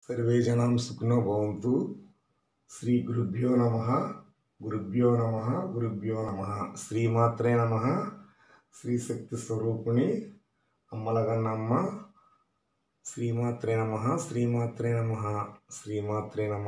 survey జనాం సుఖినో భవంతు శ్రీ గురుభ్యో నమ గురుభ్యో నమ గురుభ్యో నమ శ్రీమాత్రే నమ శ్రీ శక్తి స్వరూపిణి అమ్మలగన్నమ్మ శ్రీమాత్రే నమ శ్రీమాత్రే నమ శ్రీమాత్రే నమ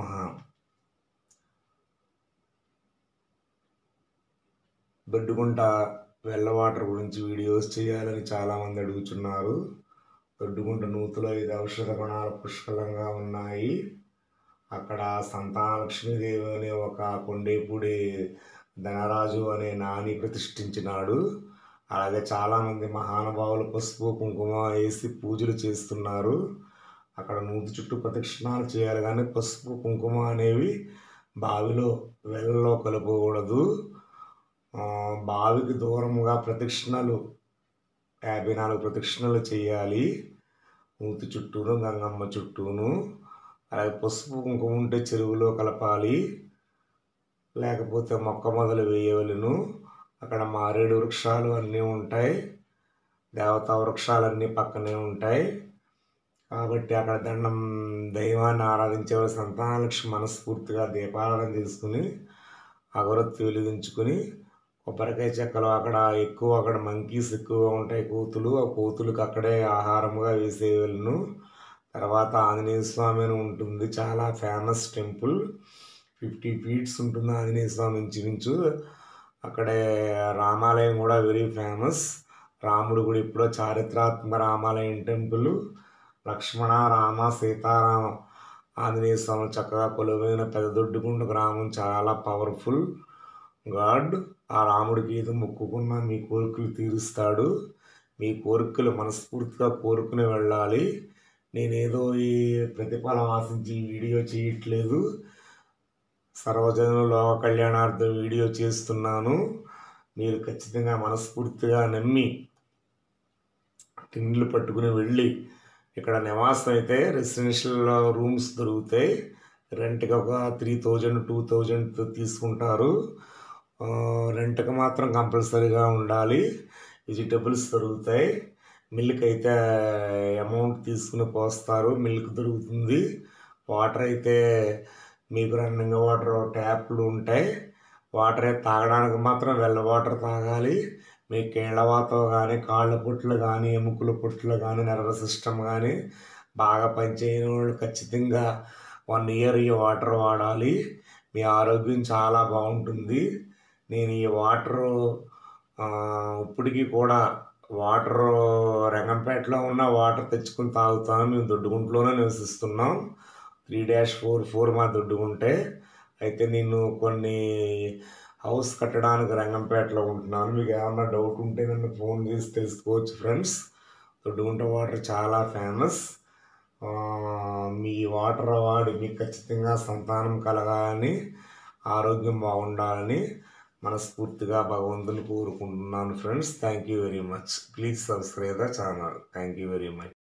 దొడ్డుగుంట వెల్ల వాటర్ గురించి వీడియోస్ చేయాలని చాలామంది అడుగుతున్నారు దొడ్డుగుంట నూతులో ఐదు ఔషధ గుణాలు పుష్కలంగా ఉన్నాయి అక్కడ సంతానలక్ష్మీదేవి అనే ఒక కొండేపూడి ధనరాజు అనే నాని ప్రతిష్ఠించినాడు అలాగే చాలామంది మహానుభావులు పసుపు కుంకుమ వేసి పూజలు చేస్తున్నారు అక్కడ నూతి చుట్టూ ప్రదక్షిణాలు చేయాలి కానీ పసుపు కుంకుమ అనేవి బావిలో వెల్లలో కలపకూడదు ఆ, బావికి దూరంగా ప్రదక్షిణలు యాభై నాలుగు ప్రదక్షిణలు చేయాలి నూతి చుట్టూను గంగమ్మ చుట్టూను అలాగే పసుపు కుంకుమ ఉంటే చెరువులో కలపాలి లేకపోతే మొక్క మొదలు వేయవలను అక్కడ మారేడు వృక్షాలు అన్నీ ఉంటాయి దేవతా వృక్షాలన్నీ పక్కనే ఉంటాయి కాబట్టి అక్కడ దండం దైవాన్ని ఆరాధించేవారు సంతానలక్ష్మి మనస్ఫూర్తిగా దీపారాధన చేసుకుని అగరొత్తి వెలిగించుకుని కొబ్బరికాయ చెక్కలు అక్కడ ఎక్కువ అక్కడ మంకీస్ ఎక్కువగా ఉంటాయి కోతులు ఆ కోతులకు అక్కడే ఆహారముగా వేసేవాళ్ళను తర్వాత ఆంజనేయ స్వామి అని ఉంటుంది చాలా ఫేమస్ టెంపుల్ ఫిఫ్టీ ఫీట్స్ ఉంటుంది ఆంజనేయ స్వామి ఇంచుమించు అక్కడే రామాలయం కూడా వెరీ ఫేమస్ రాముడు కూడా ఇప్పుడు చారిత్రాత్మక రామాలయం టెంపుల్ లక్ష్మణ రామ సీతారామ ఆంజనేయ స్వామి చక్కగా కొలువైన పెద్దదొడ్డుకుంట గ్రామం చాలా పవర్ఫుల్ గాడ్ ఆ రాముడికి ఏదో మొక్కుకున్నా మీ కోరికలు తీరుస్తాడు మీ కోరికలు మనస్ఫూర్తిగా కోరుకుని వెళ్ళాలి నేనేదో ఈ ప్రతిఫలం ఆశించి ఈ వీడియో చేయట్లేదు సర్వజనుల లోక కళ్యాణార్థం వీడియో చేస్తున్నాను మీరు ఖచ్చితంగా మనస్ఫూర్తిగా నమ్మి టిన్నులు పట్టుకుని వెళ్ళి ఇక్కడ నివాసం అయితే రెసిడెన్షియల్ రూమ్స్ దొరుకుతాయి రెంట్కి ఒక త్రీ థౌజండ్ టూ థౌజండ్ తీసుకుంటారు ఆ, రెంట్కి మాత్రం కంపల్సరీగా ఉండాలి వెజిటబుల్స్ దొరుకుతాయి మిల్క్ అయితే అమౌంట్ తీసుకుని పోస్తారు మిల్క్ దొరుకుతుంది వాటర్ అయితే మీకు రన్నింగ్ వాటర్ ట్యాప్లు ఉంటాయి వాటర్ అయితే తాగడానికి మాత్రం వెళ్ళ వాటర్ తాగాలి మీ కీళ్ళవాతో కానీ కాళ్ళ పుట్లు కానీ ఎముకల పుట్లు కానీ నర్వస్ సిస్టమ్ కానీ బాగా పనిచేయని వాళ్ళు ఖచ్చితంగా వన్ ఇయర్ ఈ వాటర్ వాడాలి మీ ఆరోగ్యం చాలా బాగుంటుంది నేను ఈ వాటర్ ఇప్పటికీ కూడా వాటర్ రంగంపేటలో ఉన్న వాటర్ తెచ్చుకుని తాగుతాను మేము దొడ్డుగుంటలోనే నివసిస్తున్నాం త్రీ డాష్ ఫోర్ ఫోర్ మా దొడ్డుగుంటే అయితే నేను కొన్ని హౌస్ కట్టడానికి రంగంపేటలో ఉంటున్నాను మీకు ఏమన్నా డౌట్ ఉంటే నన్ను ఫోన్ చేసి తెలుసుకోవచ్చు ఫ్రెండ్స్ దొడ్డుగుంట వాటర్ చాలా ఫేమస్ ఆ, మీ వాటర్ వాడి మీకు ఖచ్చితంగా సంతానం కలగాలని ఆరోగ్యం బాగుండాలని మనస్ఫూర్తిగా భగవంతుని కోరుకుంటున్నాను friends thank you very much please subscribe the channel thank you very much